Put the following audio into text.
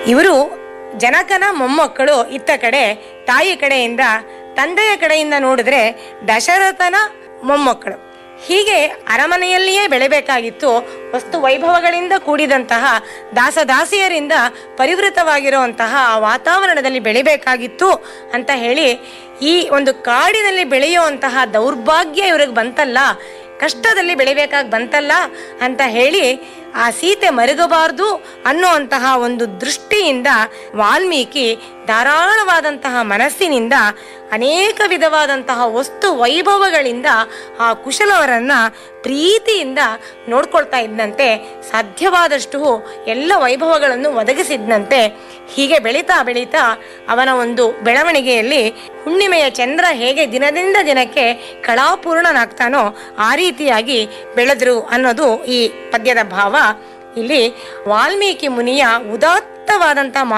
ಇವರು ಜನಕನ ಮೊಮ್ಮಕ್ಕಳು ಇತ್ತ ಕಡೆ ತಾಯಿ ಕಡೆಯಿಂದ ತಂದೆಯ ಕಡೆಯಿಂದ ನೋಡಿದ್ರೆ ದಶರಥನ ಮೊಮ್ಮಕ್ಕಳು ಹೀಗೆ ಅರಮನೆಯಲ್ಲಿಯೇ ಬೆಳೆಬೇಕಾಗಿತ್ತು ವಸ್ತು ವೈಭವಗಳಿಂದ ಕೂಡಿದಂತಹ ದಾಸದಾಸಿಯರಿಂದ ಪರಿವೃತವಾಗಿರುವಂತಹ ಆ ವಾತಾವರಣದಲ್ಲಿ ಬೆಳಿಬೇಕಾಗಿತ್ತು ಅಂತ ಹೇಳಿ ಈ ಒಂದು ಕಾಡಿನಲ್ಲಿ ಬೆಳೆಯುವಂತಹ ದೌರ್ಭಾಗ್ಯ ಇವ್ರಿಗೆ ಬಂತಲ್ಲ ಕಷ್ಟದಲ್ಲಿ ಬೆಳಿಬೇಕಾಗಿ ಬಂತಲ್ಲ ಅಂತ ಹೇಳಿ ಆ ಸೀತೆ ಮರುಗಬಾರ್ದು ಅನ್ನುವಂತಹ ಒಂದು ದೃಷ್ಟಿಯಿಂದ ವಾಲ್ಮೀಕಿ ಧಾರಾಳವಾದಂತಹ ಮನಸ್ಸಿನಿಂದ ಅನೇಕ ವಿಧವಾದಂತಹ ವಸ್ತು ವೈಭವಗಳಿಂದ ಆ ಕುಶಲವರನ್ನ ಪ್ರೀತಿಯಿಂದ ನೋಡ್ಕೊಳ್ತಾ ಇದ್ದಂತೆ ಸಾಧ್ಯವಾದಷ್ಟು ಎಲ್ಲ ವೈಭವಗಳನ್ನು ಒದಗಿಸಿದ್ನಂತೆ ಹೀಗೆ ಬೆಳೀತಾ ಬೆಳೀತಾ ಅವನ ಒಂದು ಬೆಳವಣಿಗೆಯಲ್ಲಿ ಹುಣ್ಣಿಮೆಯ ಚಂದ್ರ ಹೇಗೆ ದಿನದಿಂದ ದಿನಕ್ಕೆ ಕಳಾಪೂರ್ಣನಾಗ್ತಾನೋ ಆ ರೀತಿಯಾಗಿ ಬೆಳೆದ್ರು ಅನ್ನೋದು ಈ ಪದ್ಯದ ಭಾವ ಇಲ್ಲಿ ವಾಲ್ಮೀಕಿ ಮುನಿಯ ಉದಾತ್ತವಾದಂತಹ